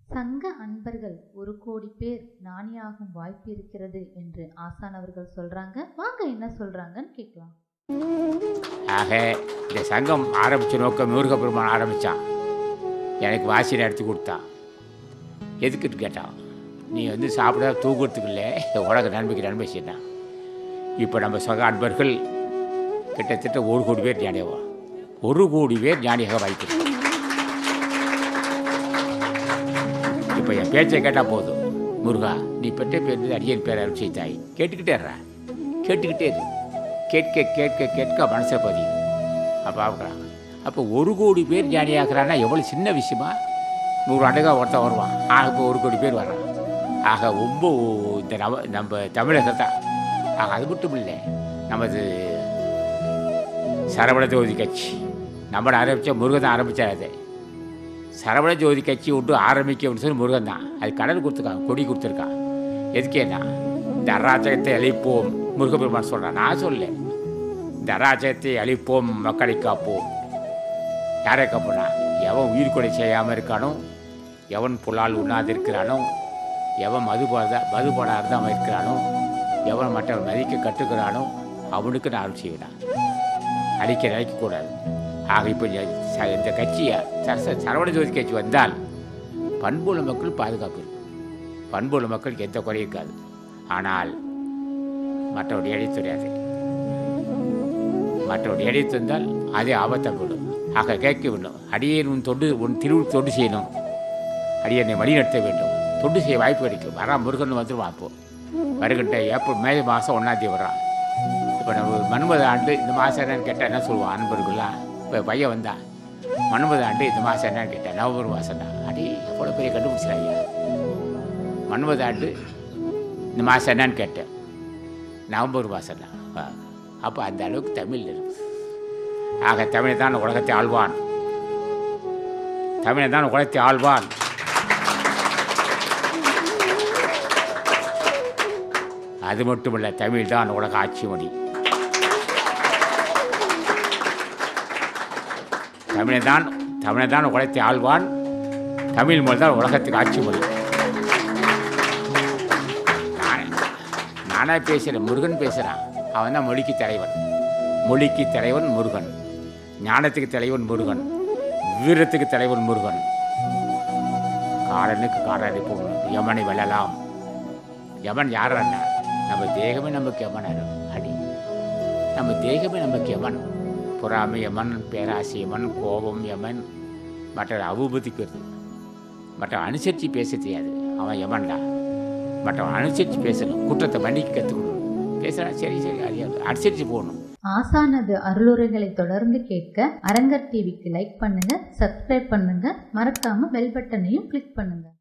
சங்க அன்பர்கள் ஒரு கோடி பேர் ஞானியாகும் வாய்ப்பு இருக்கிறது என்று ஆசான் அவர்கள் சொல்றாங்க வாங்க என்ன சொல்றாங்கன்னு கேட்கலாம் ஆக இந்த சங்கம் ஆரம்பித்த நோக்கம் முருகப்பெருமான் ஆரம்பித்தான் எனக்கு வாசினை எடுத்து கொடுத்தான் எதுக்குன்னு கேட்டான் நீ வந்து சாப்பிட தூங்குறதுக்கு இல்லை உலக நன்மைக்கு நன்மை செய்யணும் இப்போ நம்ம சக அன்பர்கள் கிட்டத்தட்ட ஒரு கோடி பேர் ஞானியாவா ஒரு கோடி பேர் ஞானியாக வாய்ப்பு இப்போ என் பேச்சை கேட்டால் போதும் முருகா நீ பெற்ற பேர் அடியன் பேர் அருள் செய்தாய் கேட்டுக்கிட்டே இருற கேட்டுக்கிட்டே இரு கேட்க கேட்க கேட்க மனசில் பதியும் அப்போ ஆகுறாங்க அப்போ ஒரு கோடி பேர் ஞானியாகிறான்னா எவ்வளோ சின்ன விஷயமா நூறு ஆண்டுகா ஒருத்தன் வருவான் ஆக இப்போ ஒரு கோடி பேர் வர்றான் ஆக ரொம்ப இந்த நவ நம்ம தமிழகத்தை ஆக அது மட்டும் இல்லை நமது சரவண ஜோதி கட்சி நம்மளை ஆரம்பித்த முருகன் தான் ஆரம்பித்தார் அது சரவண ஜோதி கட்சி விட்டு ஆரம்பிக்க சொல்லி முருகன் தான் அது கடல் கொடுத்துருக்கான் கொடி கொடுத்துருக்கான் எதுக்கேன்னா இந்த அராஜகத்தை அழிப்போம் முருகப்பெருமான் சொல்கிறான் நான் சொல்ல இந்த அராஜகத்தை அழிப்போம் மக்களை காப்போம் யாரை காப்போனா எவன் உயிர் கொலை செய்யாமல் இருக்கானோ எவன் புலால் உண்ணாதிருக்கிறானோ எவன் மது போத மது போடாதான் இருக்கிறானோ எவன் மற்றவன் மதிக்க கட்டுக்கிறானோ அவனுக்கு நான் அருள் செய்வேன் அடிக்க நினைக்கக்கூடாது ஆக இப்போ இந்த ச- இந்த கட்சியை சரச சரவண ஜோதி கட்சி வந்தால் பண்புள்ள மக்கள் பாதுகாப்பு இருக்கும் பண்புள்ள மக்களுக்கு எந்த குறையும் இருக்காது ஆனால் மற்றவருடைய எடை தெரியாது மற்றவருடைய எடை தந்தால் அதே ஆபத்தை விடும் ஆக கேட்க வேண்டும் அடியேன் உன் தொண்டு உன் திருவு தொண்டு செய்யணும் அடியனை வழிநடத்த வேண்டும் தொண்டு செய்ய வாய்ப்பு கிடைக்கும் வரா முருகன் வந்துடுவான் அப்போ வருகின்ற ஏப்ரல் மே மாதம் ஒன்றாந்தேதி வர்றான் இப்போ நம்ம மன்மத ஆண்டு இந்த மாதம் என்னன்னு கேட்டால் என்ன சொல்லுவான் அன்பர்கள்லாம் இப்போ பையன் வந்தான் மன்மத ஆண்டு இந்த மாதம் என்னன்னு கேட்டேன் நவம்பர் மாதம் தான் அடி எவ்வளோ பெரிய கண்டுபிடிச்சிடாங்க மன்மத ஆண்டு இந்த மாதம் என்னன்னு கேட்டேன் நவம்பர் மாதம் தான் அப்போ அந்த அளவுக்கு தமிழ் இருக்குது ஆக தமிழை தான் உலகத்தை ஆழ்வான் தமிழை தான் உலகத்தை ஆழ்வான் அது மட்டுமல்ல தமிழ் தான் உலக ஆட்சி மொழி தமிழை தான் தமிழை தான் உலகத்தை ஆழ்வான் தமிழ் மொழி தான் உலகத்துக்கு ஆட்சி மொழி நான் நானா பேசுகிறேன் முருகன் பேசுகிறான் அவன் தான் மொழிக்கு தலைவன் மொழிக்கு தலைவன் முருகன் ஞானத்துக்கு தலைவன் முருகன் வீரத்துக்கு தலைவன் முருகன் காலனுக்கு காரடிப்போம் யமனை வெல்லலாம் யமன் யார் அண்ணா நம்ம தேகமே நமக்கு யமன் அரு- அடி நம்ம தேகமே நமக்கு யமன் பொறாமை யமன் பேராசி யமன் கோபம் யமன் மற்ற அவபதிக்கிறது மற்ற அனுசரித்து பேச தெரியாது அவன் யமன்டா மற்றவன் அனுசரித்து பேசணும் குற்றத்தை மன்னிக்க கற்றுக்கணும் பேசுகிறான் சரி சரி அறியாது அனுசரித்து போகணும் ஆசானது அருளுரைகளை தொடர்ந்து கேட்க அரங்கர் டிவிக்கு லைக் பண்ணுங்க சப்ஸ்கிரைப் பண்ணுங்க மறக்காம பெல் பட்டனையும் கிளிக் பண்ணுங்க